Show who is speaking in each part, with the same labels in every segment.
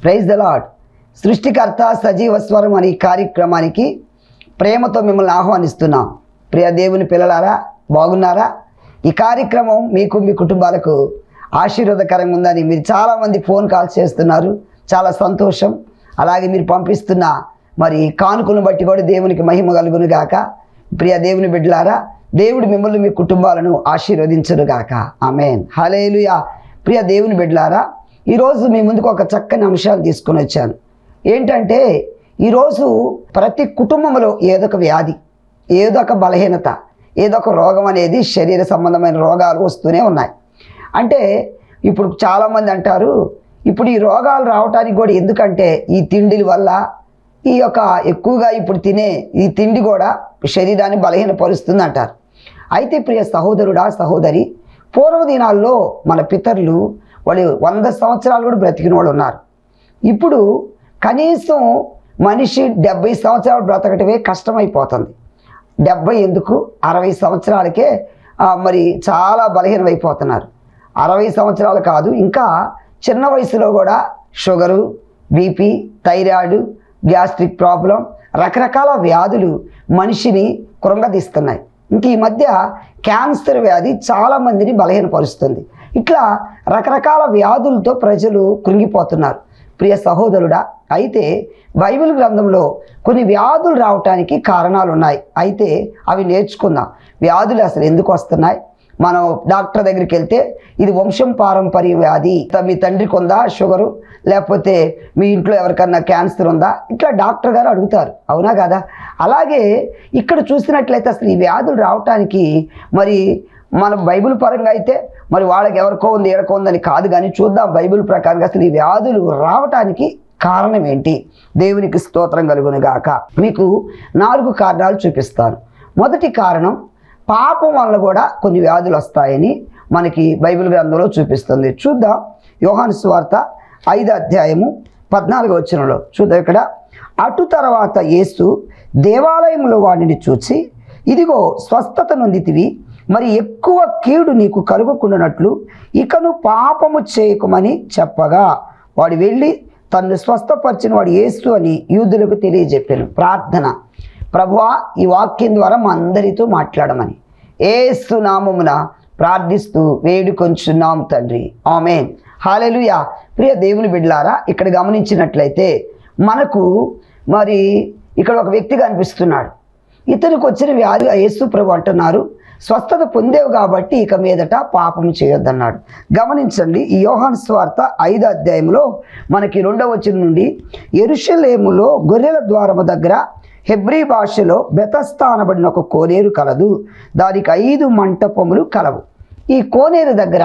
Speaker 1: praise the lord సృష్టికర్త సజీవ స్వరం అనే ఈ కార్యక్రమానికి ప్రేమతో మిమ్మల్ని ఆహ్వానిస్తున్నాం ప్రియ దేవుని పిల్లలారా బాగున్నారా ఈ కార్యక్రమం మీకు మీ కుటుంబాలకు ఆశీర్వాదకరంగా ఉందని మీరు చాలామంది ఫోన్ కాల్స్ చేస్తున్నారు చాలా సంతోషం అలాగే మీరు పంపిస్తున్న మరి కానుకలను బట్టి కూడా దేవునికి మహిమ కలుగును గాక ప్రియ దేవుని బిడ్డలారా దేవుడు మిమ్మల్ని మీ కుటుంబాలను ఆశీర్వదించును గాక ఆమెన్ హలేలుయా ప్రియ దేవుని బిడ్డలారా ఈరోజు మీ ముందుకు ఒక చక్కని అంశాలు తీసుకొని వచ్చాను ఏంటంటే ఈరోజు ప్రతి కుటుంబంలో ఏదో ఒక వ్యాధి ఏదో ఒక బలహీనత ఏదో ఒక రోగం అనేది శరీర సంబంధమైన రోగాలు వస్తూనే ఉన్నాయి అంటే ఇప్పుడు చాలామంది అంటారు ఇప్పుడు ఈ రోగాలు రావటానికి కూడా ఎందుకంటే ఈ తిండిల వల్ల ఈ యొక్క ఎక్కువగా ఇప్పుడు తినే ఈ తిండి కూడా శరీరాన్ని బలహీనపరుస్తుంది అంటారు అయితే ప్రియ సహోదరుడా సహోదరి పూర్వ దినాల్లో మన పితరులు వాళ్ళు వంద సంవత్సరాలు కూడా బ్రతికిన వాళ్ళు ఉన్నారు ఇప్పుడు కనీసం మనిషి డెబ్బై సంవత్సరాలు బ్రతకటమే కష్టమైపోతుంది డెబ్బై ఎందుకు అరవై సంవత్సరాలకే ఆ, మరి చాలా బలహీనమైపోతున్నారు అరవై సంవత్సరాలు కాదు ఇంకా చిన్న వయసులో కూడా sugar BP thyroid gastric problem రకరకాల వ్యాధులు మనిషిని కృంగదీస్తున్నాయి ఇంక ఈ మధ్య క్యాన్సర్ వ్యాధి చాలా మందిని బలహీనపరుస్తుంది ఇట్లా రకరకాల వ్యాధులతో ప్రజలు కృంగిపోతున్నారు ప్రియ సహోదరుడా అయితే బైబిల్ గ్రంథంలో కొన్ని వ్యాధులు రావటానికి కారణాలు ఉన్నాయి అయితే అవి నేర్చుకుందాం వ్యాధులు అసలు ఎందుకు వస్తున్నాయి మనం డాక్టర్ దగ్గరికి వెళ్తే ఇది వంశం పారంపర్య వ్యాధి మీ తండ్రికి ఉందా షుగరు లేకపోతే మీ ఇంట్లో ఎవరికన్నా క్యాన్సర్ ఉందా ఇట్లా డాక్టర్ గారు అడుగుతారు అవునా కదా అలాగే ఇక్కడ చూసినట్లయితే అసలు ఈ వ్యాధులు రావటానికి మరి మన బైబిల్ పరంగా అయితే మరి వాళ్ళకి ఎవరికో ఉంది ఎడకో ఉందని కాదు కానీ చూద్దాం బైబిల్ ప్రకారంగా అసలు ఈ వ్యాధులు రావటానికి కారణం ఏంటి దేవునికి స్తోత్రం కలుగును గాక మీకు నాలుగు కారణాలు చూపిస్తాను మొదటి కారణం పాపం వల్ల కూడా కొన్ని వ్యాధులు వస్తాయని మనకి బైబిల్ గ్రంథంలో చూపిస్తుంది చూద్దాం యోహాను స్వార్త ఐదు అధ్యాయము పద్నాలుగు వచ్చినలో చూద్దాం ఇక్కడ అటు తర్వాత యేసు దేవాలయంలో వాడిని చూచి ఇదిగో స్వస్థత నొందితివి మరి ఎక్కువ కీడు నీకు కలుగకుండానట్లు ఇకను పాపము చేయకుమని చెప్పగా వాడు వెళ్ళి తన్ను స్వస్థపరిచిన వాడు యేసు అని యూదులకు తెలియజెప్పాను ప్రార్థన ప్రభువా ఈ వాక్యం ద్వారా మా అందరితో మాట్లాడమని ఏసు నామమున ప్రార్థిస్తూ వేడుకొంచున్నాం తండ్రి ఆమెన్ హాలెలుయా ప్రియ దేవుని బిడ్డలారా ఇక్కడ గమనించినట్లయితే మనకు మరి ఇక్కడ ఒక వ్యక్తి కనిపిస్తున్నాడు ఇతనికి వచ్చిన వ్యాధి యేసు ప్రభు అంటున్నారు స్వస్థత పొందేవు కాబట్టి ఇక మీదట పాపం చేయొద్దన్నాడు గమనించండి ఈ యోహాన్ స్వార్త ఐదో అధ్యాయంలో మనకి రెండవ వచ్చిన నుండి ఎరుషలేములో గొర్రెల ద్వారము దగ్గర హెబ్రీ భాషలో బెతస్తా అనబడిన ఒక కోనేరు కలదు దానికి ఐదు మంటపములు కలవు ఈ కోనేరు దగ్గర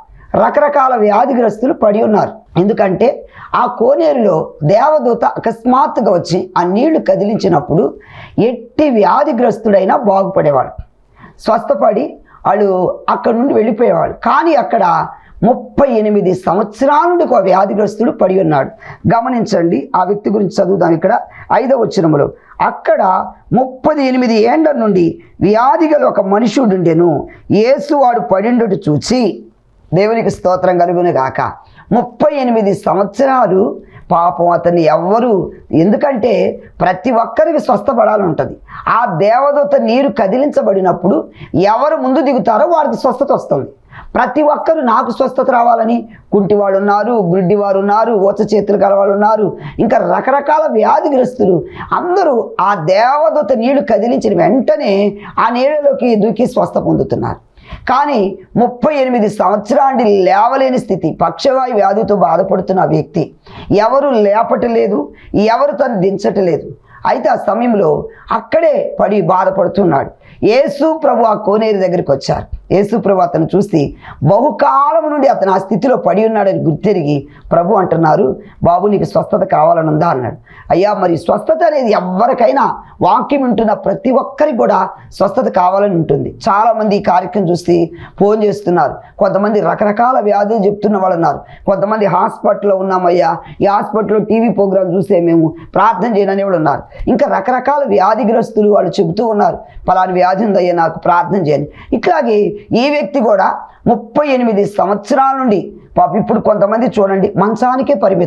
Speaker 1: రకరకాల వ్యాధిగ్రస్తులు పడి ఉన్నారు ఎందుకంటే ఆ కోనేరులో దేవదూత అకస్మాత్తుగా వచ్చి ఆ నీళ్లు కదిలించినప్పుడు ఎట్టి వ్యాధిగ్రస్తుడైనా బాగుపడేవాడు స్వస్థపడి వాళ్ళు అక్కడ నుండి వెళ్ళిపోయేవాడు కానీ అక్కడ ముప్పై ఎనిమిది సంవత్సరాల నుండి ఒక వ్యాధిగ్రస్తుడు పడి ఉన్నాడు గమనించండి ఆ వ్యక్తి గురించి చదువుదాం ఇక్కడ ఐదవ వచనములో అక్కడ ముప్పది ఎనిమిది ఏండ్ల నుండి వ్యాధి గల ఒక మనుషుడుండెను యేసు వాడు పడిండుట చూచి దేవునికి స్తోత్రం కలుగును గాక ముప్పై ఎనిమిది సంవత్సరాలు పాపం అతన్ని ఎవ్వరు ఎందుకంటే ప్రతి ఒక్కరికి స్వస్థపడాలని ఉంటుంది ఆ దేవదూత నీరు కదిలించబడినప్పుడు ఎవరు ముందు దిగుతారో వారికి స్వస్థత వస్తుంది ప్రతి ఒక్కరు నాకు స్వస్థత రావాలని కుంటి వాళ్ళు ఉన్నారు గుడ్డి వారు ఉన్నారు ఓచ చేతులు గల వాళ్ళు ఉన్నారు ఇంకా రకరకాల వ్యాధిగ్రస్తులు అందరూ ఆ దేవదూత నీళ్లు కదిలించిన వెంటనే ఆ నీళ్ళలోకి దూకి స్వస్థ పొందుతున్నారు కానీ ముప్పై ఎనిమిది సంవత్సరాలు లేవలేని స్థితి పక్షవాయు వ్యాధితో బాధపడుతున్న ఆ వ్యక్తి ఎవరు లేపటలేదు ఎవరు తను దించటలేదు అయితే ఆ సమయంలో అక్కడే పడి బాధపడుతున్నాడు యేసు ప్రభు ఆ కోనేరు దగ్గరికి వచ్చారు యేసు ప్రభు అతను చూసి బహుకాలం నుండి అతను ఆ స్థితిలో పడి ఉన్నాడని గుర్తెరిగి ప్రభు అంటున్నారు బాబు నీకు స్వస్థత కావాలని ఉందా అన్నాడు అయ్యా మరి స్వస్థత అనేది ఎవరికైనా వాక్యం వింటున్న ప్రతి ఒక్కరికి కూడా స్వస్థత కావాలని ఉంటుంది చాలామంది ఈ కార్యక్రమం చూసి ఫోన్ చేస్తున్నారు కొంతమంది రకరకాల వ్యాధులు చెప్తున్న వాళ్ళు ఉన్నారు కొంతమంది హాస్పిటల్లో ఉన్నామయ్యా ఈ హాస్పిటల్లో టీవీ ప్రోగ్రామ్ చూసే మేము ప్రార్థన చేయనని వాళ్ళు ఉన్నారు ఇంకా రకరకాల వ్యాధిగ్రస్తులు వాళ్ళు చెబుతూ ఉన్నారు పలాని వ్యాధి ఉందయ్యా నాకు ప్రార్థన చేయని ఇట్లాగే ఈ వ్యక్తి కూడా ముప్పై ఎనిమిది సంవత్సరాల నుండి పాప ఇప్పుడు కొంతమంది చూడండి మంచానికే పరిమితం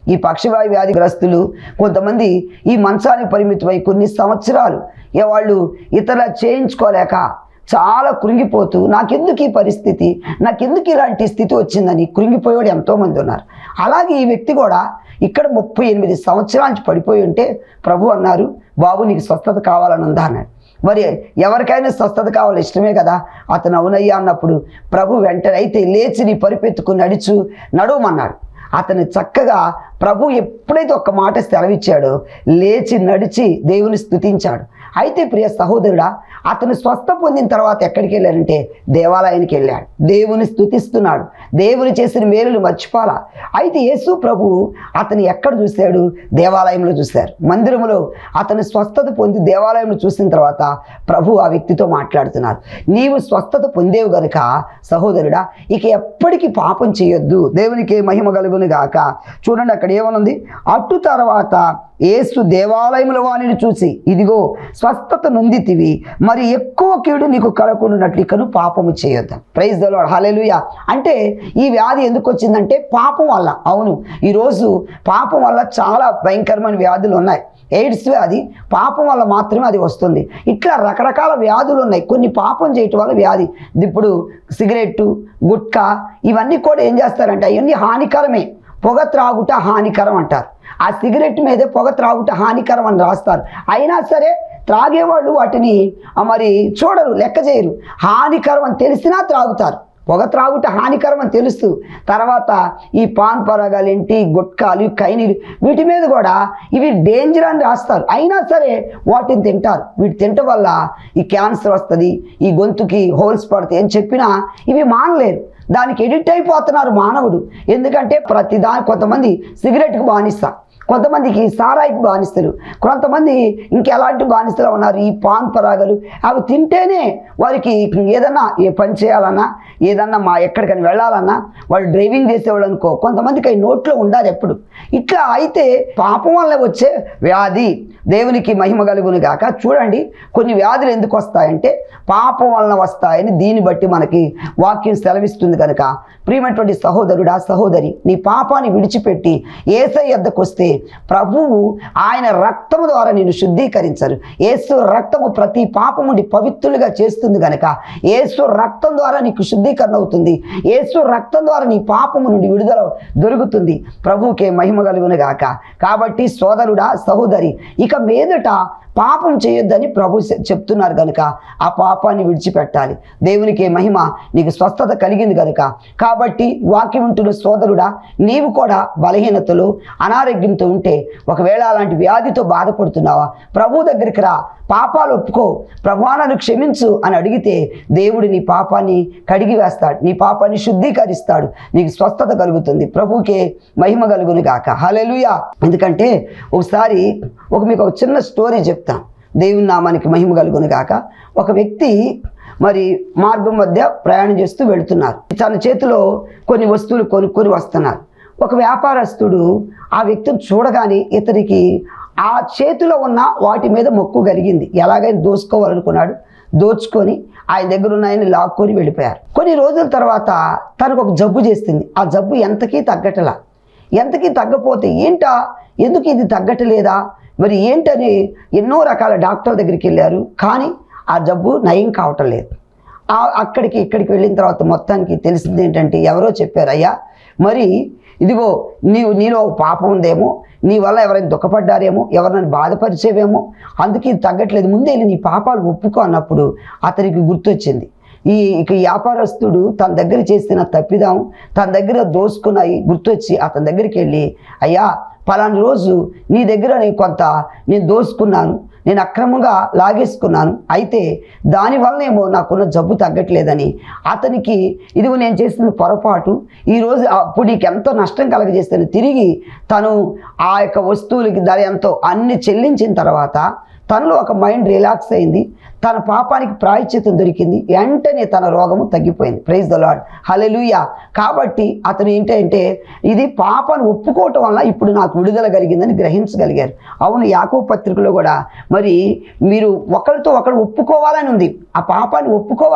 Speaker 1: ఈ పక్షవాయు వ్యాధిగ్రస్తులు కొంతమంది ఈ మంచానికి పరిమితమై కొన్ని సంవత్సరాలు ఇక వాళ్ళు ఇతరుల చేయించుకోలేక చాలా కృంగిపోతూ నాకెందుకు ఈ పరిస్థితి నాకెందుకు ఇలాంటి స్థితి వచ్చిందని కృంగిపోయేవాడు ఎంతోమంది ఉన్నారు అలాగే ఈ వ్యక్తి కూడా ఇక్కడ ముప్పై ఎనిమిది సంవత్సరాల నుంచి పడిపోయి ఉంటే ప్రభు అన్నారు బాబు నీకు స్వస్థత కావాలని ఉందా అన్నాడు మరి ఎవరికైనా స్వస్థత కావాలి ఇష్టమే కదా అతను అవునయ్యా అన్నప్పుడు ప్రభు వెంటనే అయితే లేచి నీ పరిపెత్తుకుని నడుచు నడవమన్నాడు అతను చక్కగా ప్రభు ఎప్పుడైతే ఒక్క మాట సెలవిచ్చాడో లేచి నడిచి దేవుని స్తుతించాడు అయితే ప్రియ సహోదరుడా అతను స్వస్థ పొందిన తర్వాత ఎక్కడికి వెళ్ళాడంటే దేవాలయానికి వెళ్ళాడు దేవుని స్తుతిస్తున్నాడు దేవుని చేసిన మేలులు మర్చిపోలా అయితే యేసు ప్రభు అతను ఎక్కడ చూశాడు దేవాలయంలో చూశారు మందిరంలో అతను స్వస్థత పొంది దేవాలయంలో చూసిన తర్వాత ప్రభు ఆ వ్యక్తితో మాట్లాడుతున్నారు నీవు స్వస్థత పొందేవు గనుక సహోదరుడా ఇక ఎప్పటికీ పాపం చేయొద్దు దేవునికి మహిమ కలుగును గాక చూడండి అక్కడ ఏమనుంది అటు తర్వాత ఏసు దేవాలయముల వాణిని చూసి ఇదిగో స్వస్థత నొందితివి మరి ఎక్కువ కీడు నీకు కలగకుండాట్లు ఇకను పాపము చేయొద్దు ప్రైజ్ దలవాడు హలెలుయ అంటే ఈ వ్యాధి ఎందుకు వచ్చిందంటే పాపం వల్ల అవును ఈరోజు పాపం వల్ల చాలా భయంకరమైన వ్యాధులు ఉన్నాయి ఎయిడ్స్ వ్యాధి పాపం వల్ల మాత్రమే అది వస్తుంది ఇట్లా రకరకాల వ్యాధులు ఉన్నాయి కొన్ని పాపం చేయటం వల్ల వ్యాధి ఇప్పుడు సిగరెట్టు గుట్కా ఇవన్నీ కూడా ఏం చేస్తారంటే అవన్నీ హానికరమే పొగ త్రాగుట హానికరం అంటారు ఆ సిగరెట్ మీదే పొగ త్రాగుట హానికరం అని రాస్తారు అయినా సరే త్రాగేవాళ్ళు వాటిని ఆ, మరి చూడరు లెక్క చేయరు హానికరం అని తెలిసినా త్రాగుతారు పొగ త్రాగుట హానికరం అని తెలుస్తూ తర్వాత ఈ పాన్ పరాగాలేంటి గుట్కాలు కైనీలు వీటి మీద కూడా ఇవి డేంజర్ అని రాస్తారు అయినా సరే వాటిని తింటారు వీటి తినటం వల్ల ఈ క్యాన్సర్ వస్తుంది ఈ గొంతుకి హోల్స్ పడతాయి అని చెప్పినా ఇవి మానలేరు దానికి ఎడిక్ట్ అయిపోతున్నారు మానవుడు ఎందుకంటే ప్రతి దా కొంతమంది సిగరెట్కి బానిస్తా కొంతమందికి సారాయికి బానిస్తలు కొంతమంది ఇంకెలాంటి బానిస్తలు ఉన్నారు ఈ పాన్ పరాగలు అవి తింటేనే వారికి ఏదన్నా ఏ పని చేయాలన్నా ఏదన్నా మా ఎక్కడికైనా వెళ్ళాలన్నా వాళ్ళు డ్రైవింగ్ చేసేవాళ్ళు అనుకో కొంతమందికి అవి నోట్లో ఉండాలి ఎప్పుడు ఇట్లా అయితే పాపం వల్ల వచ్చే వ్యాధి దేవునికి మహిమ కలుగును గాక చూడండి కొన్ని వ్యాధులు ఎందుకు వస్తాయంటే పాపం వలన వస్తాయని దీన్ని బట్టి మనకి వాక్యం సెలవిస్తుంది కనుక ప్రియమైనటువంటి సహోదరుడా సహోదరి నీ పాపాన్ని విడిచిపెట్టి ఏసై యొద్దకు వస్తే ప్రభువు ఆయన రక్తము ద్వారా నిన్ను శుద్ధీకరించరు ఏసు రక్తము ప్రతి పాపం నుండి పవిత్రులుగా చేస్తుంది కనుక ఏసు రక్తం ద్వారా నీకు శుద్ధీకరణ అవుతుంది ఏసు రక్తం ద్వారా నీ పాపము నుండి విడుదల దొరుకుతుంది ప్రభువుకే మహిమ కలుగును గాక కాబట్టి సోదరుడా సహోదరి ఇక మీదట పాపం చేయొద్దని ప్రభు చె- చెప్తున్నారు కనుక ఆ పాపాన్ని విడిచిపెట్టాలి దేవునికి మహిమ నీకు స్వస్థత కలిగింది కనుక కాబట్టి వాక్యం ఉంటున్న సోదరుడా నీవు కూడా బలహీనతలు అనారోగ్యంతో ఉంటే ఒకవేళ అలాంటి వ్యాధితో బాధపడుతున్నావా ప్రభు దగ్గరికి రా పాపాలు ఒప్పుకో ప్రభానాన్ని క్షమించు అని అడిగితే దేవుడు నీ పాపాన్ని కడిగి వేస్తాడు నీ పాపాన్ని శుద్ధీకరిస్తాడు నీకు స్వస్థత కలుగుతుంది ప్రభుకే మహిమ కలుగును గాక హల్లెలూయా ఎందుకంటే ఒకసారి ఒక మీకు ఒక చిన్న స్టోరీ చెప్తాను దేవుని నామానికి మహిమ కలుగును గాక ఒక వ్యక్తి మరి మార్గం మధ్య ప్రయాణం చేస్తూ వెళుతున్నారు తన చేతిలో కొన్ని వస్తువులు కొనుక్కొని వస్తున్నారు ఒక వ్యాపారస్తుడు ఆ వ్యక్తిని చూడగానే ఇతనికి ఆ చేతిలో ఉన్న వాటి మీద మొక్కు కలిగింది ఎలాగైనా దోసుకోవాలనుకున్నాడు దోచుకొని ఆయన దగ్గర ఉన్నాయని లాక్కొని వెళ్ళిపోయారు కొన్ని రోజుల తర్వాత తనకు ఒక జబ్బు చేస్తుంది ఆ జబ్బు ఎంతకీ తగ్గటలా ఎంతకీ తగ్గపోతే ఏంటా ఎందుకు ఇది తగ్గటలేదా మరి ఏంటని ఎన్నో రకాల డాక్టర్ దగ్గరికి వెళ్ళారు కానీ ఆ జబ్బు నయం కావటం లేదు ఆ- అక్కడికి ఇక్కడికి వెళ్ళిన తర్వాత మొత్తానికి తెలిసింది ఏంటంటే ఎవరో చెప్పారు అయ్యా మరి ఇదిగో నీవు నీలో ఒక పాపం ఉందేమో నీ వల్ల ఎవరైనా దుఃఖపడ్డారేమో ఎవరైనా బాధపరిచేవేమో అందుకే ఇది తగ్గట్లేదు ముందే వెళ్ళి నీ పాపాలు ఒప్పుకో అన్నప్పుడు అతనికి గుర్తొచ్చింది ఈ ఇక ఈ వ్యాపారస్తుడు తన దగ్గర చేసిన తప్పిదం తన దగ్గర దోసుకున్నాయి గుర్తొచ్చి అతని దగ్గరికి వెళ్ళి అయ్యా పలానా రోజు నీ దగ్గర నేను కొంత నేను దోసుకున్నాను నేను అక్రమంగా లాగేసుకున్నాను అయితే దానివల్లనేమో నాకున్న జబ్బు తగ్గట్లేదని అతనికి ఇదిగో నేను చేసిన పొరపాటు ఈరోజు అప్పుడు నీకు ఎంతో నష్టం కలగజేస్తాను తిరిగి తను ఆ యొక్క వస్తువులకి ధర ఎంతో అన్ని చెల్లించిన తర్వాత తనలో ఒక మైండ్ రిలాక్స్ అయింది తన పాపానికి ప్రాయశ్చితం దొరికింది వెంటనే తన రోగము తగ్గిపోయింది ప్రైజ్ ద లాడ్ హలెలుయ కాబట్టి అతను ఏంటంటే ఇది పాపాన్ని ఒప్పుకోవటం వల్ల ఇప్పుడు నాకు విడుదల కలిగిందని గ్రహించగలిగారు అవును యాకో పత్రికలో కూడా మరి మీరు ఒకరితో ఒకరు ఒప్పుకోవాలని ఉంది ఆ పాపాన్ని ఒప్పుకోవాలి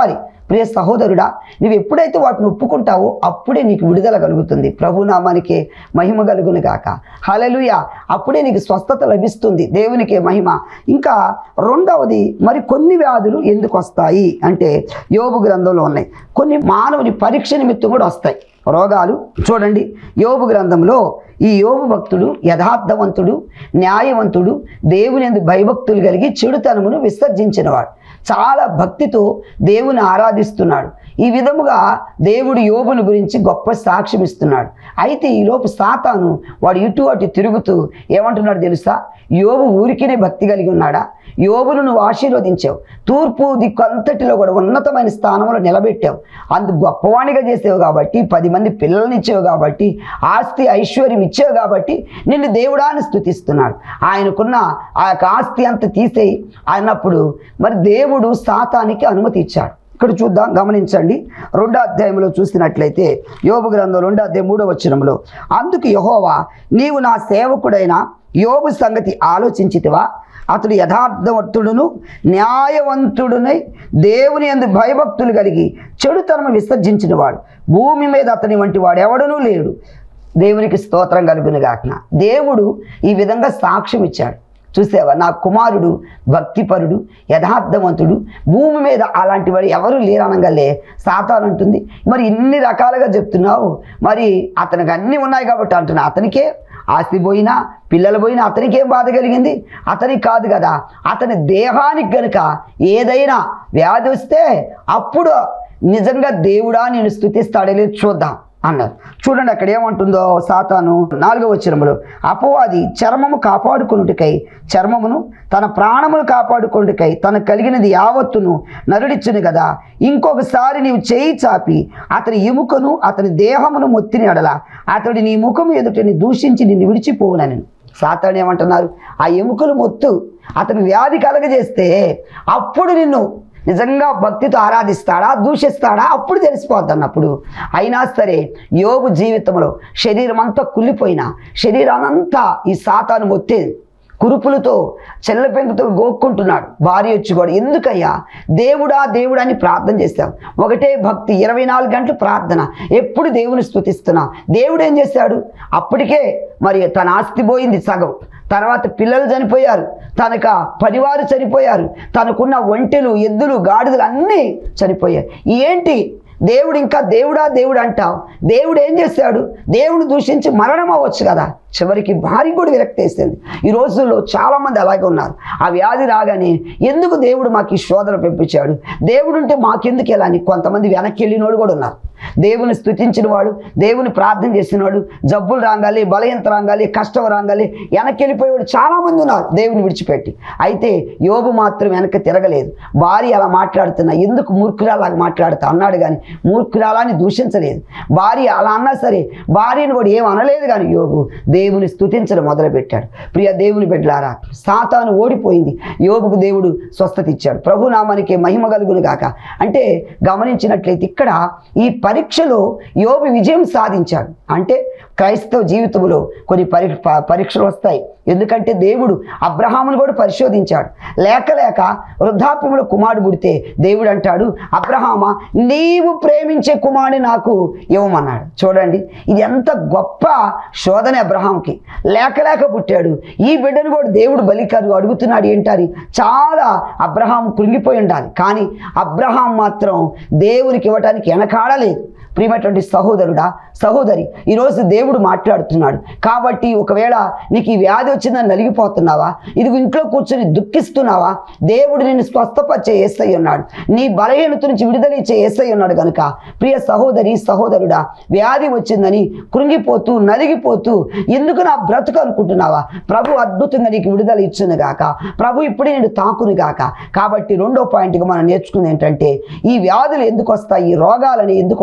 Speaker 1: ప్రియ సహోదరుడా నువ్వు ఎప్పుడైతే వాటిని ఒప్పుకుంటావో అప్పుడే నీకు విడుదల కలుగుతుంది ప్రభునామానికి మహిమ కలుగును గాక హలలుయ అప్పుడే నీకు స్వస్థత లభిస్తుంది దేవునికి మహిమ ఇంకా రెండవది మరి కొన్ని వ్యాధులు ఎందుకు వస్తాయి అంటే యోబు గ్రంథంలో ఉన్నాయి కొన్ని మానవుని పరీక్ష నిమిత్తం కూడా వస్తాయి రోగాలు చూడండి యోబు గ్రంథంలో ఈ యోబు భక్తుడు యథార్థవంతుడు న్యాయవంతుడు దేవుని ఎందు భయభక్తులు కలిగి చెడుతనమును విసర్జించినవాడు చాలా భక్తితో దేవుని ఆరాధిస్తున్నాడు ఈ విధముగా దేవుడు యోబుని గురించి గొప్ప సాక్ష్యం ఇస్తున్నాడు అయితే ఈలోపు సాతాను వాడు ఇటు అటు తిరుగుతూ ఏమంటున్నాడు తెలుసా యోబు ఊరికినే భక్తి కలిగి ఉన్నాడా యోబును నువ్వు ఆశీర్వదించావు తూర్పు దిక్కు అంతటిలో కూడా ఉన్నతమైన స్థానంలో నిలబెట్టావు అందు గొప్పవాణిగా చేసావు కాబట్టి పది మంది పిల్లల్ని ఇచ్చావు కాబట్టి ఆస్తి ఐశ్వర్యం ఇచ్చావు కాబట్టి నిన్ను దేవుడాన్ని స్థుతిస్తున్నాడు ఆయనకున్న ఆ యొక్క ఆస్తి అంత తీసేయి అన్నప్పుడు మరి దేవుడు సాతానికి అనుమతి ఇచ్చాడు ఇక్కడ చూద్దాం గమనించండి రెండో అధ్యాయంలో చూసినట్లయితే యోబు గ్రంథం రెండో అధ్యాయం మూడో వచనంలో అందుకు యహోవా నీవు నా సేవకుడైన యోబు సంగతి ఆలోచించితివా అతడు యథార్థవంతుడును న్యాయవంతుడునై దేవుని అందు భయభక్తులు కలిగి చెడుతనము విసర్జించినవాడు భూమి మీద అతని వంటి వాడు ఎవడనూ లేడు దేవునికి స్తోత్రం కలుగును గాకన దేవుడు ఈ విధంగా సాక్ష్యం ఇచ్చాడు చూసావా నా కుమారుడు భక్తిపరుడు యథార్థవంతుడు భూమి మీద అలాంటి వాడు ఎవరు లేరనగలే సాతాను ఉంటుంది మరి ఇన్ని రకాలుగా చెప్తున్నావు మరి అతనికి అన్నీ ఉన్నాయి కాబట్టి అంటున్నా అతనికే ఆస్తి పోయినా పిల్లలు పోయినా అతనికేం బాధ కలిగింది అతనికి కాదు కదా అతని దేహానికి గనుక ఏదైనా వ్యాధి వస్తే అప్పుడు నిజంగా దేవుడా నేను స్థుతిస్తాడే లేదు చూద్దాం అన్నారు చూడండి అక్కడ ఏమంటుందో సాతాను నాలుగవ వచనములో అపవాది చర్మము కాపాడుకొనుటకై చర్మమును తన ప్రాణమును కాపాడుకొనుటకై తనకు కలిగినది యావత్తును నరుడిచ్చును కదా ఇంకొకసారి నీవు చేయి చాపి అతని ఎముకను అతని దేహమును మొత్తిని అడల అతడు నీ ముఖము ఎదుటని దూషించి నిన్ను విడిచిపోవునని సాతాను ఏమంటున్నారు ఆ ఎముకలు మొత్తు అతను వ్యాధి కలగజేస్తే అప్పుడు నిన్ను నిజంగా భక్తితో ఆరాధిస్తాడా దూషిస్తాడా అప్పుడు తెలిసిపోద్ది అన్నప్పుడు అయినా సరే యోగు జీవితంలో శరీరం అంతా కుళ్ళిపోయినా శరీరానంతా ఈ సాతాను మొత్తేది కురుపులతో చెల్లపెంకుతో గోక్కుంటున్నాడు భార్య వచ్చి కూడా ఎందుకయ్యా దేవుడా దేవుడా అని ప్రార్థన చేశాం ఒకటే భక్తి ఇరవై నాలుగు గంటలు ప్రార్థన ఎప్పుడు దేవుని స్తుతిస్తున్నా దేవుడు ఏం చేశాడు అప్పటికే మరి తన ఆస్తి పోయింది సగం తర్వాత పిల్లలు చనిపోయారు తనక పనివారు చనిపోయారు తనకున్న ఒంటెలు ఎద్దులు గాడిదలు అన్నీ చనిపోయాయి ఏంటి దేవుడు ఇంకా దేవుడా దేవుడు అంటావు దేవుడు ఏం చేశాడు దేవుడు దూషించి మరణం అవ్వచ్చు కదా చివరికి భార్య కూడా విరక్తి వేసింది ఈ రోజుల్లో చాలామంది అలాగే ఉన్నారు ఆ వ్యాధి రాగానే ఎందుకు దేవుడు మాకు ఈ శోధన పెంపించాడు దేవుడు ఉంటే మాకెందుకు ఎలా అని కొంతమంది వెనక్కి వెళ్ళినోడు కూడా ఉన్నారు దేవుని స్థుతించిన వాడు దేవుని ప్రార్థన చేసిన వాడు జబ్బులు రాగాలి బలయంత రాగాలి కష్టం రాగాలి వెనక్కి వెళ్ళిపోయేవాడు చాలామంది ఉన్నారు దేవుని విడిచిపెట్టి అయితే యోబు మాత్రం వెనక్కి తిరగలేదు భార్య అలా మాట్లాడుతున్నా ఎందుకు మూర్ఖురాలాగా మాట్లాడుతా అన్నాడు కానీ మూర్ఖురాలని దూషించలేదు భార్య అలా అన్నా సరే భార్యను కూడా ఏం అనలేదు కానీ యోబు దేవుని స్థుతించడం మొదలుపెట్టాడు ప్రియ దేవుని బిడ్డలారా సాతాను ఓడిపోయింది యోబుకు దేవుడు స్వస్థత ఇచ్చాడు ప్రభు నామానికి మహిమ కలుగును గాక అంటే గమనించినట్లయితే ఇక్కడ ఈ పరీక్షలో యోబు విజయం సాధించాడు అంటే క్రైస్తవ జీవితంలో కొన్ని పరి ప- పరీక్షలు వస్తాయి ఎందుకంటే దేవుడు అబ్రహామును కూడా పరిశోధించాడు లేక లేక వృద్ధాప్యంలో కుమారుడు పుడితే దేవుడు అంటాడు అబ్రహామా నీవు ప్రేమించే కుమారుని నాకు ఇవ్వమన్నాడు చూడండి ఇది ఎంత గొప్ప శోధన అబ్రహాంకి లేక లేక పుట్టాడు ఈ బిడ్డను కూడా దేవుడు బలికారు అడుగుతున్నాడు ఏంటని చాలా అబ్రహాం కృంగిపోయి ఉండాలి కానీ అబ్రహాం మాత్రం దేవునికి ఇవ్వటానికి వెనకాడలేదు ప్రియమైనటువంటి సహోదరుడా సహోదరి ఈరోజు దేవుడు మాట్లాడుతున్నాడు కాబట్టి ఒకవేళ నీకు ఈ వ్యాధి వచ్చిందని నలిగిపోతున్నావా ఇది ఇంట్లో కూర్చొని దుఃఖిస్తున్నావా దేవుడు నిన్ను స్వస్థపరిచే ఏసై ఉన్నాడు నీ బలహీనత నుంచి విడుదల ఇచ్చే ఏసై ఉన్నాడు కనుక ప్రియ సహోదరి సహోదరుడా వ్యాధి వచ్చిందని కృంగిపోతూ నలిగిపోతూ ఎందుకు నా బ్రతుకు అనుకుంటున్నావా ప్రభు అద్భుతంగా నీకు విడుదల ఇచ్చును గాక ప్రభు ఇప్పుడే నేను తాకును గాక కాబట్టి రెండో పాయింట్గా మనం నేర్చుకుంది ఏంటంటే ఈ వ్యాధులు ఎందుకు వస్తాయి ఈ రోగాలని ఎందుకు వస్తున్నాయి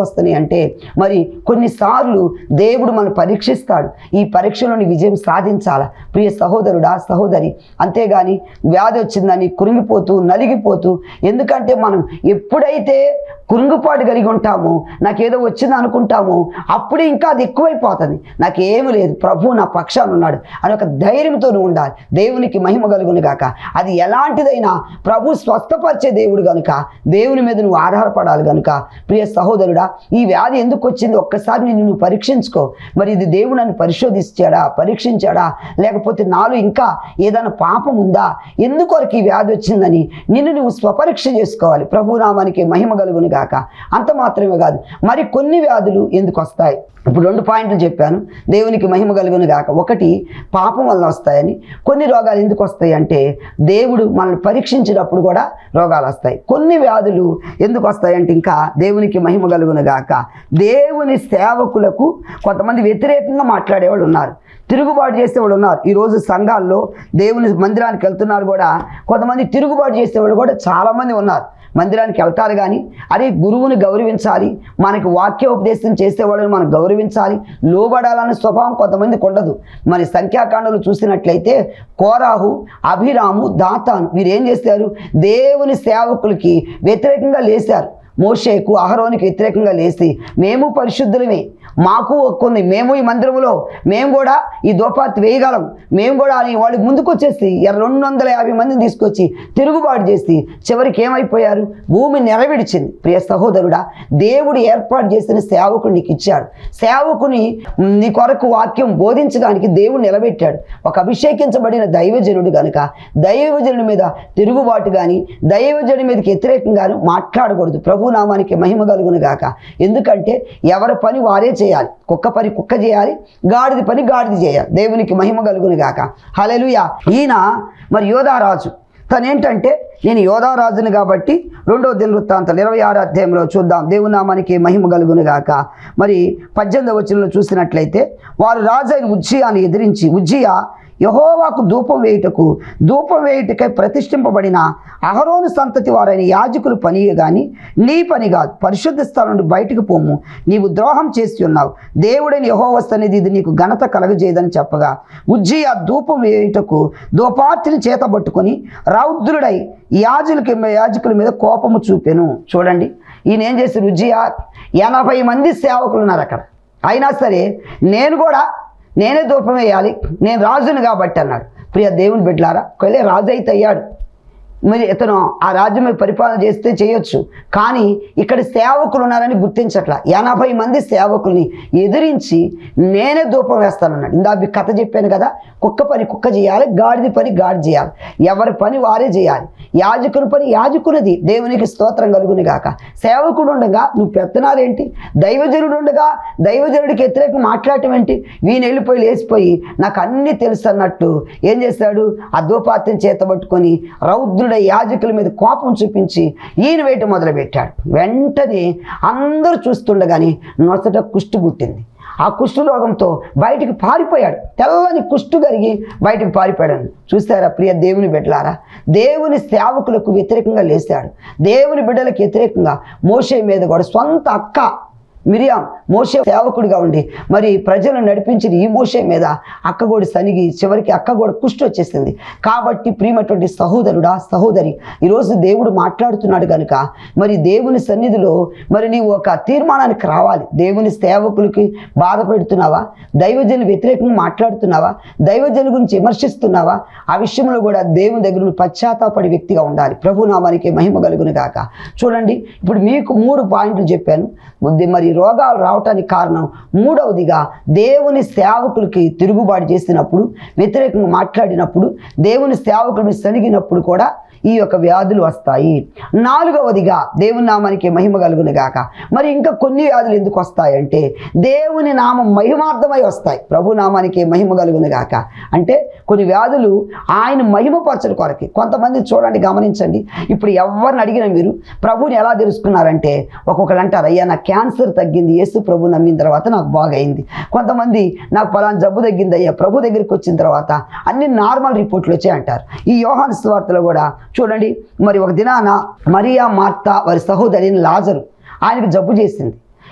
Speaker 1: అంటే మరి కొన్నిసార్లు దేవుడు మనం పరీక్షిస్తాడు ఈ పరీక్షలోని విజయం సాధించాలా ప్రియ సహోదరుడా సహోదరి అంతేగాని వ్యాధి వచ్చిందని కురింగిపోతూ నలిగిపోతూ ఎందుకంటే మనం ఎప్పుడైతే కురింగుపాటు కలిగి ఉంటామో నాకేదో వచ్చింది అనుకుంటామో అప్పుడే ఇంకా అది ఎక్కువైపోతుంది నాకేమీ లేదు ప్రభు నా పక్షాన ఉన్నాడు అని ఒక ధైర్యంతో నువ్వు ఉండాలి దేవునికి మహిమ కలుగును గాక అది ఎలాంటిదైనా ప్రభు స్వస్థపరిచే దేవుడు గనుక దేవుని మీద నువ్వు ఆధారపడాలి గనుక ప్రియ సహోదరుడా ఈ వ్యాధి ఎందుకు వచ్చింది ఒక్కసారి నేను నువ్వు పరీక్షించుకో మరి ఇది దేవుడు నన్ను పరిశోధించాడా పరీక్షించాడా లేకపోతే నాలో ఇంకా ఏదైనా పాపం ఉందా ఎందుకొరకు ఈ వ్యాధి వచ్చిందని నిన్ను నువ్వు స్వపరీక్ష చేసుకోవాలి ప్రభు నామానికి మహిమ కలుగును గాక అంత మాత్రమే కాదు మరి కొన్ని వ్యాధులు ఎందుకు వస్తాయి ఇప్పుడు రెండు పాయింట్లు చెప్పాను దేవునికి మహిమ కలుగును గాక ఒకటి పాపం వల్ల వస్తాయని కొన్ని రోగాలు ఎందుకు వస్తాయి అంటే దేవుడు మనల్ని పరీక్షించినప్పుడు కూడా రోగాలు వస్తాయి కొన్ని వ్యాధులు ఎందుకు వస్తాయంటే ఇంకా దేవునికి మహిమ కలుగును గాక దేవుని సేవకులకు కొంతమంది వ్యతిరేకంగా మాట్లాడేవాళ్ళు ఉన్నారు తిరుగుబాటు చేసేవాళ్ళు ఉన్నారు ఈరోజు సంఘాల్లో దేవుని మందిరానికి వెళ్తున్నారు కూడా కొంతమంది తిరుగుబాటు చేసేవాళ్ళు కూడా చాలామంది ఉన్నారు మందిరానికి వెళ్తారు కానీ అరే గురువుని గౌరవించాలి మనకి వాక్యోపదేశం చేసేవాళ్ళని మనం గౌరవించాలి లోబడాలనే స్వభావం కొంతమందికి ఉండదు మరి సంఖ్యాకాండలు చూసినట్లయితే కోరాహు అభిరాము దాతాను వీరు ఏం చేశారు దేవుని సేవకులకి వ్యతిరేకంగా లేశారు మోషేకు అహరోనికి వ్యతిరేకంగా లేచి మేము పరిశుద్ధులమే మాకు ఒక్కుంది మేము ఈ మందిరంలో మేము కూడా ఈ దోపాతి వేయగలం మేము కూడా అని వాళ్ళకి ముందుకు వచ్చేసి రెండు వందల యాభై మందిని తీసుకొచ్చి తిరుగుబాటు చేసి చివరికి ఏమైపోయారు భూమి నెరవేర్చింది ప్రియ సహోదరుడా దేవుడు ఏర్పాటు చేసిన సేవకుడు నీకు ఇచ్చాడు సేవకుని నీ కొరకు వాక్యం బోధించడానికి దేవుడు నిలబెట్టాడు ఒక అభిషేకించబడిన దైవజనుడు గనుక దైవజనుడి మీద తిరుగుబాటు కానీ దైవజనుడి మీదకి వ్యతిరేకంగాను మాట్లాడకూడదు ప్రభు నామానికి మహిమ కలుగును గాక ఎందుకంటే ఎవరి పని వారే చేయాలి కుక్క పని కుక్క చేయాలి గాడిది పని గాడిది చేయాలి దేవునికి మహిమ కలుగును గాక హల్లెలూయా ఈయన మరి యోధారాజు తను ఏంటంటే నేను యోధారాజుని కాబట్టి రెండో దిన వృత్తాంతాలు ఇరవై ఆరు అధ్యాయంలో చూద్దాం దేవుని నామానికి మహిమ కలుగును గాక మరి పద్దెనిమిదవ వచనంలో చూసినట్లయితే వారు రాజైన ఉజ్జియాని ఎదిరించి ఉజ్జియా యహోవాకు ధూపం వేయుటకు ధూపం వేయుటకై ప్రతిష్ఠింపబడిన అహరోను సంతతి వారైన యాజకులు పని కానీ నీ పని కాదు పరిశుద్ధ స్థలం నుండి బయటకు పోము నీవు ద్రోహం చేసి ఉన్నావు దేవుడని యహోవ సన్నిధి ఇది నీకు ఘనత కలగజేయదని చెప్పగా ఉజ్జి ఆ ధూపం వేయుటకు ధూపార్తిని చేతబట్టుకొని రౌద్రుడై యాజులకి యాజకుల మీద కోపము చూపెను చూడండి ఈయన ఏం చేశారు ఉజ్జియా ఎనభై మంది సేవకులు ఉన్నారు అక్కడ అయినా సరే నేను కూడా నేనే ధూపం వేయాలి నేను రాజును కాబట్టి అన్నాడు ప్రియ దేవుని బిడ్డలారా ఒకవేళ రాజు అయితే అయ్యాడు మరి ఇతను ఆ రాజ్యం మీద పరిపాలన చేస్తే చేయొచ్చు కానీ ఇక్కడ సేవకులు ఉన్నారని గుర్తించట్ల ఎనభై మంది సేవకుల్ని ఎదిరించి నేనే ధూపం వేస్తానన్నాడు ఇందా మీ కథ చెప్పాను కదా కుక్క పని కుక్క చేయాలి గాడిది పని గాడి చేయాలి ఎవరి పని వారే చేయాలి యాజకుని పని యాజకునిది దేవునికి స్తోత్రం కలుగుని గాక సేవకుడు ఉండగా నువ్వు పెత్తనాలేంటి దైవజనుడు ఉండగా దైవజనుడికి వ్యతిరేకం మాట్లాడటం ఏంటి వీని వెళ్ళిపోయి లేచిపోయి నాకు అన్నీ తెలుసు అన్నట్టు ఏం చేశాడు ఆ ధూపాత్యం చేతబట్టుకొని రౌద్రుడ యాజకుల మీద కోపం చూపించి ఈయన వేయటం మొదలుపెట్టాడు వెంటనే అందరూ చూస్తుండగానే నొసట కుష్టి పుట్టింది ఆ కుష్టు రోగంతో బయటికి పారిపోయాడు తెల్లని కుష్టు కలిగి బయటికి పారిపోయాడు చూస్తారా ప్రియ దేవుని బిడ్డలారా దేవుని సేవకులకు వ్యతిరేకంగా లేచాడు దేవుని బిడ్డలకు వ్యతిరేకంగా మోషే మీద కూడా సొంత అక్క మిరియాం మోషే సేవకుడిగా ఉండి మరి ప్రజలను నడిపించిన ఈ మోషే మీద అక్కగోడి సనిగి చివరికి అక్కగోడ కుష్టి వచ్చేసింది కాబట్టి ప్రియమైనటువంటి సహోదరుడా సహోదరి ఈరోజు దేవుడు మాట్లాడుతున్నాడు కనుక మరి దేవుని సన్నిధిలో మరి నీవు ఒక తీర్మానానికి రావాలి దేవుని సేవకులకి బాధ పెడుతున్నావా దైవజను వ్యతిరేకంగా మాట్లాడుతున్నావా దైవజను గురించి విమర్శిస్తున్నావా ఆ విషయంలో కూడా దేవుని దగ్గర నువ్వు పశ్చాత్తాపడి వ్యక్తిగా ఉండాలి ప్రభు నామానికి మహిమ కలుగును గాక చూడండి ఇప్పుడు మీకు మూడు పాయింట్లు చెప్పాను బుద్ధి మరి రోగాలు రావటానికి కారణం మూడవదిగా దేవుని సేవకులకి తిరుగుబాటు చేసినప్పుడు వ్యతిరేకంగా మాట్లాడినప్పుడు దేవుని సేవకుల మీద సనిగినప్పుడు కూడా ఈ యొక్క వ్యాధులు వస్తాయి నాలుగవదిగా దేవుని నామానికి మహిమ కలుగును గాక మరి ఇంకా కొన్ని వ్యాధులు ఎందుకు వస్తాయంటే దేవుని నామం మహిమార్థమై వస్తాయి ప్రభు నామానికి మహిమ కలుగును గాక అంటే కొన్ని వ్యాధులు ఆయన మహిమపరచడం కొరకి కొంతమంది చూడండి గమనించండి ఇప్పుడు ఎవరిని అడిగినా మీరు ప్రభుని ఎలా తెలుసుకున్నారంటే ఒక్కొక్కరు అంటారు అయ్యా నా క్యాన్సర్ తగ్గింది యేసు ప్రభు నమ్మిన తర్వాత నాకు బాగైంది కొంతమంది నాకు ఫలానా జబ్బు తగ్గింది అయ్యా ప్రభు దగ్గరికి వచ్చిన తర్వాత అన్ని నార్మల్ రిపోర్ట్లు వచ్చాయి అంటారు ఈ యోహాను స్వార్తలో కూడా చూడండి మరి ఒక దినాన మరియా మార్త వారి సహోదరిని లాజరు ఆయనకు జబ్బు చేసింది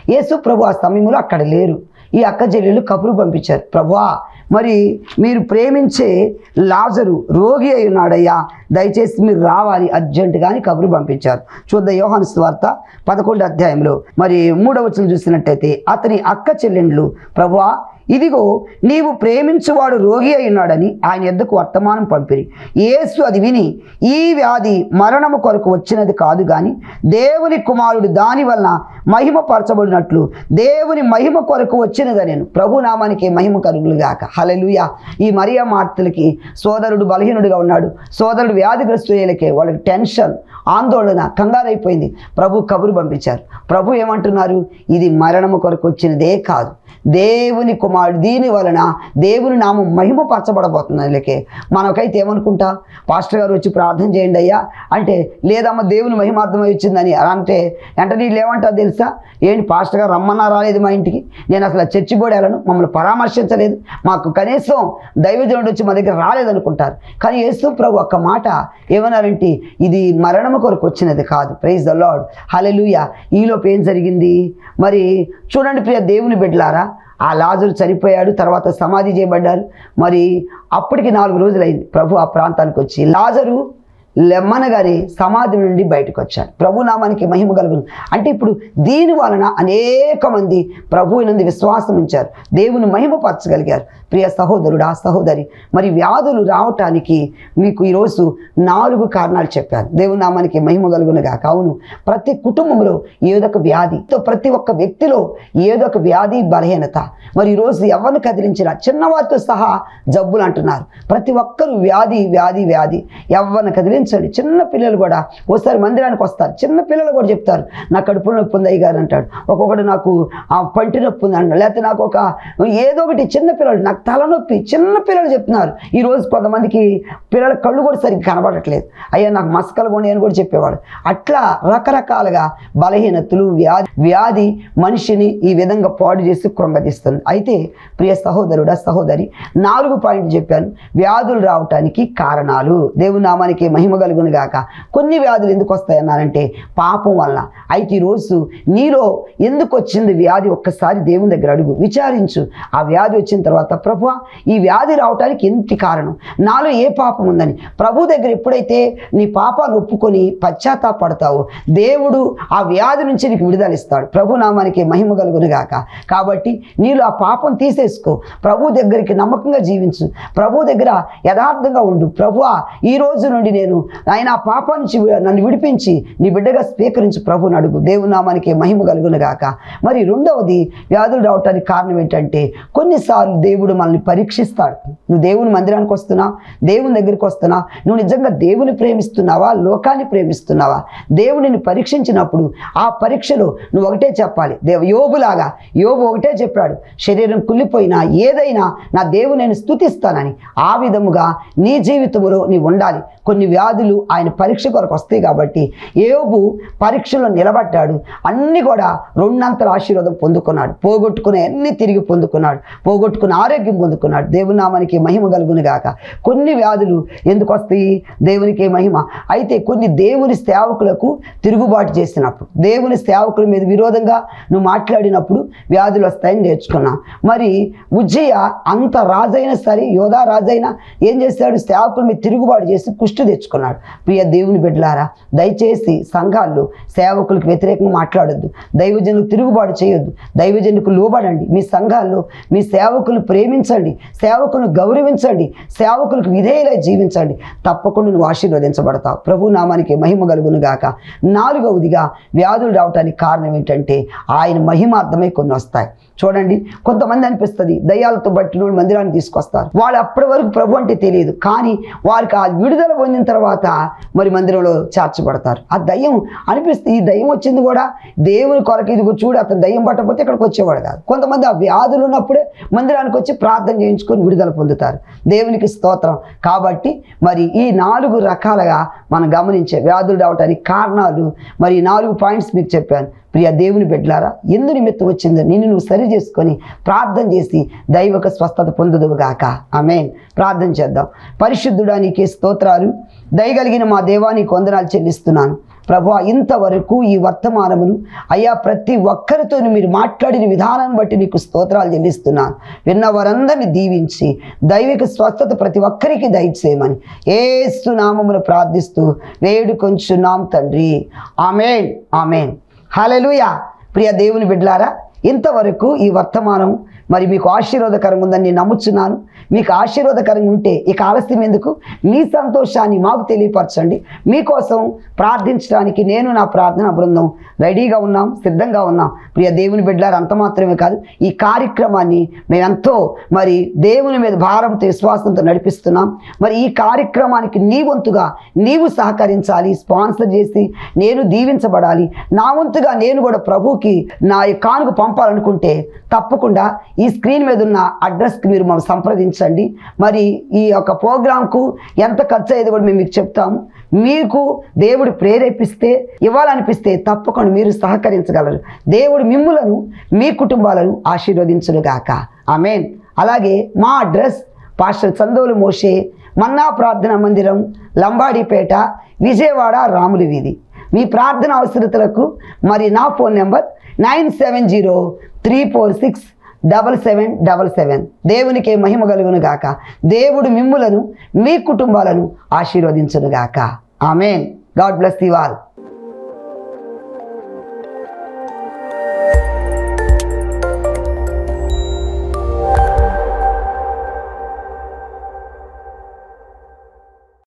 Speaker 1: యేసు ప్రభు ఆ సమయంలో అక్కడ లేరు ఈ అక్క చెల్లెలు కబురు పంపించారు ప్రభువా మరి మీరు ప్రేమించే లాజరు రోగి అయి ఉన్నాడయ్యా దయచేసి మీరు రావాలి అర్జెంటుగా అని కబురు పంపించారు చూద్దాం యోహాను స్వార్త పదకొండు అధ్యాయంలో మరి మూడవ వచనం చూసినట్టయితే అతని అక్క చెల్లెండ్లు ప్రభువా ఇదిగో నీవు ప్రేమించువాడు రోగి అయి ఉన్నాడని ఆయన ఎద్దకు వర్తమానం పంపిరి యేసు అది విని ఈ వ్యాధి మరణము కొరకు వచ్చినది కాదు కానీ దేవుని కుమారుడు దాని వలన మహిమపరచబడినట్లు దేవుని మహిమ కొరకు వచ్చినది నేను ప్రభు నామానికి మహిమ కలుగులు గాక హలెలుయ ఈ మరియా మార్తలకి సోదరుడు బలహీనుడిగా ఉన్నాడు సోదరుడు వ్యాధిగ్రస్తులకే వాళ్ళకి టెన్షన్ ఆందోళన కంగారైపోయింది ప్రభు కబురు పంపించారు ప్రభు ఏమంటున్నారు ఇది మరణము కొరకు వచ్చినదే కాదు దేవుని కుమారుడు దీని వలన దేవుని నామం మహిమపరచబడబోతుంది వీళ్ళకి మనకైతే ఏమనుకుంటా పాస్టర్ గారు వచ్చి ప్రార్థన చేయండి అయ్యా అంటే లేదమ్మా దేవుని మహిమార్థమై వచ్చిందని అలా అంటే వెంటనే వీళ్ళు ఏమంటారు తెలుసా ఏంటి పాస్టర్ గారు రమ్మన్నా రాలేదు మా ఇంటికి నేను అసలు చర్చి కూడా వెళ్ళను మమ్మల్ని పరామర్శించలేదు మాకు కనీసం దైవజనుడు వచ్చి మా దగ్గర రాలేదనుకుంటారు కానీ యేసు ప్రభు ఒక్క మాట ఏమన్నారంటే ఇది మరణము కొరకు వచ్చినది కాదు ప్రైజ్ ద లాడ్ హలెలుయ ఈలోపు ఏం జరిగింది మరి చూడండి ప్రియ దేవుని బిడ్డలారా ఆ లాజరు చనిపోయాడు తర్వాత సమాధి చేయబడ్డారు మరి అప్పటికి నాలుగు రోజులైంది ప్రభు ఆ ప్రాంతానికి వచ్చి లాజరు లెమ్మనగానే సమాధి నుండి బయటకు వచ్చాడు ప్రభు నామానికి మహిమ కలుగును అంటే ఇప్పుడు దీని వలన అనేక మంది ప్రభు నందు విశ్వాసం ఉంచారు దేవుని మహిమపరచగలిగారు ప్రియ సహోదరుడు ఆ సహోదరి మరి వ్యాధులు రావటానికి మీకు ఈరోజు నాలుగు కారణాలు చెప్పాను దేవుని నామానికి మహిమ కలుగునుగా కావును ప్రతి కుటుంబంలో ఏదో ఒక వ్యాధి ప్రతి ఒక్క వ్యక్తిలో ఏదో ఒక వ్యాధి బలహీనత మరి ఈరోజు ఎవరిని కదిలించిన చిన్నవారితో సహా జబ్బులు అంటున్నారు ప్రతి ఒక్కరు వ్యాధి వ్యాధి వ్యాధి ఎవరిని కదిలించండి చిన్న పిల్లలు కూడా ఒకసారి మందిరానికి వస్తారు చిన్న పిల్లలు కూడా చెప్తారు నా కడుపులో నొప్పి ఉంది అయ్యగారు అంటాడు ఒక్కొక్కడు నాకు ఆ పంటి నొప్పి ఉంది అంటాడు లేకపోతే నాకు ఒక ఏదో ఒకటి చిన్న పిల్లలు నాకు తలనొప్పి చిన్న పిల్లలు చెప్తున్నారు ఈ రోజు కొంతమందికి పిల్లల కళ్ళు కూడా సరిగ్గా కనబడట్లేదు అయ్యా నాకు మస్కలు కూడా అని కూడా చెప్పేవాడు అట్లా రకరకాలుగా బలహీనతలు వ్యాధి వ్యాధి మనిషిని ఈ విధంగా పాడు చేసి కృంగతీస్తుంది అయితే ప్రియ సహోదరుడా సహోదరి నాలుగు పాయింట్లు చెప్పాను వ్యాధులు రావటానికి కారణాలు దేవుని నామానికి మహిమ కలుగును గాక కొన్ని వ్యాధులు ఎందుకు వస్తాయన్నారంటే పాపం వల్ల అయితే ఈరోజు నీలో ఎందుకు వచ్చింది వ్యాధి ఒక్కసారి దేవుని దగ్గర అడుగు విచారించు ఆ వ్యాధి వచ్చిన తర్వాత ప్రభు ఈ వ్యాధి రావటానికి ఎంత కారణం నాలో ఏ పాపం ఉందని ప్రభు దగ్గర ఎప్పుడైతే నీ పాపాన్ని ఒప్పుకొని పశ్చాత్తాపడతావో దేవుడు ఆ వ్యాధి నుంచి నీకు విడుదల ఇస్తాడు ప్రభు నామానికి మహిమ కలుగును గాక కాబట్టి నీలో ఆ పాపం తీసేసుకో ప్రభు దగ్గరికి నమ్మకంగా జీవించు ప్రభు దగ్గర యథార్థంగా ఉండు ప్రభువా ఈ రోజు నుండి నేను ఆయన ఆ పాపం నుంచి వి- నన్ను విడిపించి నీ బిడ్డగా స్వీకరించి ప్రభుని అడుగు దేవుని నామానికి మహిమ కలుగును గాక మరి రెండవది వ్యాధులు రావటానికి కారణం ఏంటంటే కొన్నిసార్లు దేవుడు మనల్ని పరీక్షిస్తాడు నువ్వు దేవుని మందిరానికి వస్తున్నా దేవుని దగ్గరికి వస్తున్నా నువ్వు నిజంగా దేవుని ప్రేమిస్తున్నావా లోకాన్ని ప్రేమిస్తున్నావా దేవుడిని పరీక్షించినప్పుడు ఆ పరీక్షలో నువ్వు ఒకటే చెప్పాలి దేవ యోబులాగా యోబు ఒకటే చెప్పాడు శరీరం కుళ్ళిపోయినా ఏదైనా నా దేవుని నేను స్థుతిస్తానని ఆ విధముగా నీ జీవితంలో నీవు ఉండాలి కొన్ని వ్యాధులు ఆయన పరీక్ష కొరకు వస్తాయి కాబట్టి యోబు పరీక్షలో నిలబడ్డాడు అన్ని కూడా రెండంతల ఆశీర్వాదం పొందుకున్నాడు పోగొట్టుకునే అన్ని తిరిగి పొందుకున్నాడు పోగొట్టుకున్న ఆరోగ్యం పొందుకున్నాడు దేవుని నామానికి మహిమ కలుగును గాక కొన్ని వ్యాధులు ఎందుకు వస్తాయి దేవునికి మహిమ అయితే కొన్ని దేవుని సేవకులకు తిరుగుబాటు చేసినప్పుడు దేవుని సేవకుల మీద విరోధంగా నువ్వు మాట్లాడినప్పుడు వ్యాధులు వస్తాయని నేర్చుకున్నా మరి ఉజ్జయ అంత రాజైనా సరే యోధా రాజైనా ఏం చేశాడు సేవకుల మీద తిరుగుబాటు చేసి కుష్టి తెచ్చుకున్నాడు ప్రియ దేవుని బిడ్డలారా దయచేసి సంఘాల్లో సేవకులకు వ్యతిరేకంగా మాట్లాడొద్దు దైవజనులకు తిరుగుబాటు చేయొద్దు దైవజనులకు లోబడండి మీ సంఘాల్లో మీ సేవకులను ప్రేమించండి సేవకులను గౌరవించండి సేవకులకు విధేయులై జీవించండి తప్పకుండా నువ్వు ఆశీర్వదించబడతావు ప్రభు నామానికి మహిమ కలుగును గాక నాలుగవదిగా వ్యాధులు రావడానికి కారణం ఏంటంటే ఆయన మహిమార్థమై కొన్ని వస్తాయి చూడండి కొంతమంది అనిపిస్తుంది దయ్యాలతో బట్టిన వాళ్ళు మందిరాన్ని తీసుకొస్తారు వాళ్ళు అప్పటి వరకు ప్రభు అంటే తెలియదు కానీ వారికి ఆ విడుదల పొందిన తర్వాత మరి మందిరంలో చేర్చబడతారు ఆ దయ్యం అనిపిస్తుంది ఈ దయ్యం వచ్చింది కూడా దేవుని కొరకు ఇదిగో చూడు అతను దయ్యం పట్టకపోతే ఇక్కడికి వచ్చేవాడు కాదు కొంతమంది ఆ వ్యాధులు ఉన్నప్పుడే మందిరానికి వచ్చి ప్రార్థన చేయించుకొని విడుదల పొందుతారు దేవునికి స్తోత్రం కాబట్టి మరి ఈ నాలుగు రకాలుగా మనం గమనించే వ్యాధులు రావడానికి కారణాలు మరి ఈ నాలుగు పాయింట్స్ మీకు చెప్పాను ప్రియ దేవుని బిడ్డలారా ఎందు నిమిత్తం వచ్చిందో నిన్ను నువ్వు సరి చేసుకొని ప్రార్థన చేసి దైవక స్వస్థత పొందుదువుగాక ఆమెన్ ప్రార్థన చేద్దాం పరిశుద్ధుడా నీకే స్తోత్రాలు దయగలిగిన మా దేవానికి వందనాలు చెల్లిస్తున్నాను ప్రభు ఇంతవరకు ఈ వర్తమానమును అయ్యా ప్రతి ఒక్కరితో మీరు మాట్లాడిన విధానాన్ని బట్టి నీకు స్తోత్రాలు చెల్లిస్తున్నాను విన్న వారందరిని దీవించి దైవిక స్వస్థత ప్రతి ఒక్కరికి దయచేయమని ఏస్తు నామమును ప్రార్థిస్తూ వేడుకొంచున్నాం తండ్రి ఆమెన్ ఆమెన్ హల్లెలూయా ప్రియ దేవుని బిడ్డలారా ఇంతవరకు ఈ వర్తమానం మరి మీకు ఆశీర్వాదకరంగా ఉందని నేను నమ్ముచున్నాను మీకు ఆశీర్వాదకరంగా ఉంటే ఇక ఆలస్యం ఎందుకు మీ సంతోషాన్ని మాకు తెలియపరచండి మీకోసం ప్రార్థించడానికి నేను నా ప్రార్థన బృందం రెడీగా ఉన్నాం సిద్ధంగా ఉన్నాం ప్రియ దేవుని బిడ్డలారు అంత మాత్రమే కాదు ఈ కార్యక్రమాన్ని మేమెంతో మరి దేవుని మీద భారంతో విశ్వాసంతో నడిపిస్తున్నాం మరి ఈ కార్యక్రమానికి నీ వంతుగా నీవు సహకరించాలి స్పాన్సర్ చేసి నేను దీవించబడాలి నా వంతుగా నేను కూడా ప్రభుకి నా ఈ కానుక పంపాలనుకుంటే తప్పకుండా ఈ స్క్రీన్ మీద ఉన్న అడ్రస్కి మీరు మమ్మల్ని సంప్రదించండి మరి ఈ యొక్క ప్రోగ్రాంకు ఎంత ఖర్చు అయ్యేది కూడా మేము మీకు చెప్తాము మీకు దేవుడు ప్రేరేపిస్తే ఇవ్వాలనిపిస్తే తప్పకుండా మీరు సహకరించగలరు దేవుడు మిమ్ములను మీ కుటుంబాలను ఆశీర్వదించునుగాక ఆమెన్ అలాగే మా address pastor Chandolu Moshe manna ప్రార్థన మందిరం లంబాడిపేట విజయవాడ రాముల వీధి మీ ప్రార్థన అవసరతలకు మరి నా phone number nine seven zero three four six double seven double seven దేవునికే మహిమ కలుగును గాక దేవుడు మిమ్ములను మీ కుటుంబాలను ఆశీర్వదించును గాక amen God bless you all